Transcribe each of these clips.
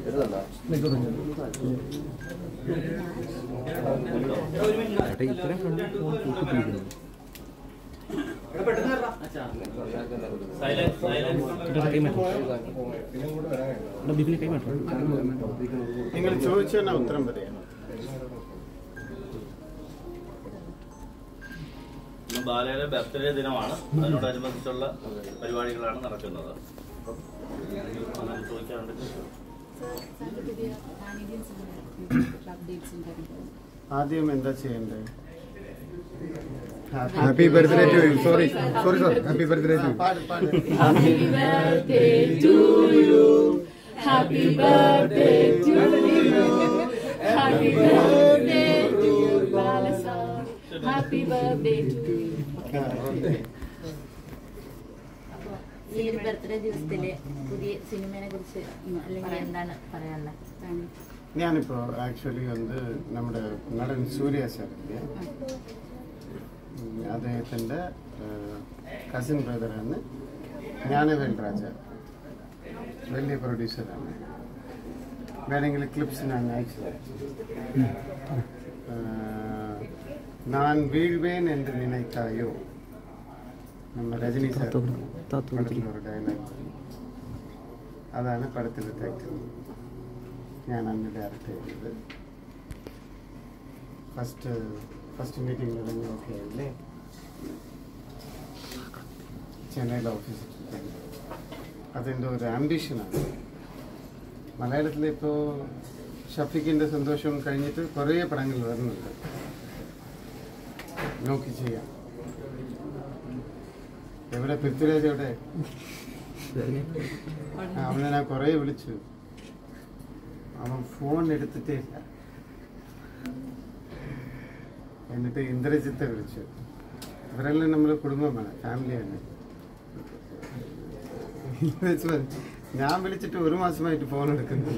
ചേട്ടാ ഇത്രയും കണ്ട് ഫോൺ കൂട്ടിപ്പിടിക്കുന്നു ചേട്ടാ കൈ മാറ്റം എടാ ബിബിനെ കൈ മാറ്റം നിങ്ങൾ ചോദിച്ചതിന് ഉത്തരം പറയാം ഇന്ന് ബാലയുടെ ബർത്ത്ഡേ ദിനമാണ് അതിനോടനുബന്ധിച്ചുള്ള പരിപാടികളാണ് നടക്കുന്നത് അപ്പം അങ്ങനെ ചോദിക്കാറുണ്ട് ആദ്യം എന്താ ചെയ്യേണ്ടത് happy birthday to you sorry sorry sir happy birthday to പാട് പാട് Happy birthday to you. Happy birthday to you. Happy birthday to you, Balasa. Happy birthday to you. ഈ ഒരു ബർത്ത്ഡേ ദിവസത്തിലെ പുതിയ സിനിമയെ കുറിച്ച് അല്ലെങ്കിൽ എന്താണ് പറയാനുള്ളത് ഞാനിപ്പോ ആക്ച്വലി വന്ന് നമ്മുടെ നടൻ സൂര്യ സാറിന്റെ അദ്ദേഹത്തിന്റെ കസിൻ ബ്രദറാണ് ജ്ഞാനവേൽ രാജ വലിയ പ്രൊഡ്യൂസറാണ് വേണമെങ്കിൽ ക്ലിപ്സ് ഞാൻ അയച്ചു ഞാൻ വീഴ്വേൻ എന്ന് നിனைத்தாயோ நம்ம രജനി സാർ പടത്തിൽ ഒരു ഡയലോഗ് അതാണ് പടത്തിലെ ടൈറ്റിൽ ഞാൻ അന്ന് ഡയറക്റ്റ് ചെയ്തത് ഫസ്റ്റ് ഫസ്റ്റ് മീറ്റിംഗിൽ തന്നെ ഓക്കെ ആയില്ലേ ചെന്നൈയിലെ ഓഫീസിൽ അതെൻ്റെ ഒരു ആംബിഷനാണ് മലയാളത്തിൽ ഇപ്പോൾ ഷഫീഖിൻ്റെ സന്തോഷം കഴിഞ്ഞിട്ട് കുറേ പടങ്ങൾ വരുന്നുണ്ട് നോക്കി ചെയ്യാം എവിടെ പൃഥ്വിരാജ് എവിടെ ആ, അവനെ ഞാൻ കുറേ വിളിച്ചു അവൻ ഫോൺ എടുത്തിട്ടേ ഇല്ല എന്നിട്ട് ഇന്ദ്രജിത്തെ വിളിച്ചു ഇവരെല്ലാം നമ്മുടെ കുടുംബമാണ് ഫാമിലിയാണ് ഇന്ദ്രജിത്ത് പറഞ്ഞു, ഞാൻ വിളിച്ചിട്ട് ഒരു മാസമായിട്ട് ഫോൺ എടുക്കുന്നില്ല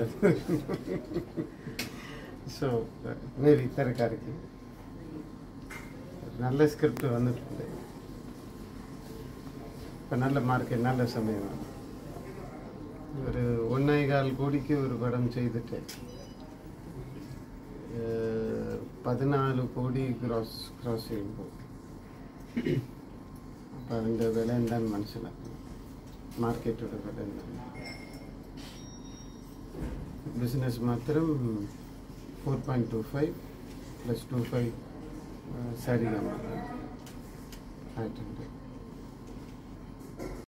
സോ മേ ബി തിരക്കാർക്ക് നല്ല സ്ക്രിപ്റ്റ് വന്നിട്ടുണ്ട് ഇപ്പം നല്ല മാർക്ക് നല്ല സമയമാണ് ഒരു ഒന്നേകാൽ കോടിക്ക് ഒരു പടം ചെയ്തിട്ട് ഏഹ്, പതിനാല് കോടി ക്രോസ് ക്രോസ് ചെയ്യുമ്പോൾ അപ്പം അതിൻ്റെ വില എന്താണെന്ന് മനസ്സിലാക്കണം മാർക്കറ്റോടെ വില എന്താണ് ബിസിനസ് മാത്രം four point two five plus two five സാരി ആയിട്ടുണ്ട്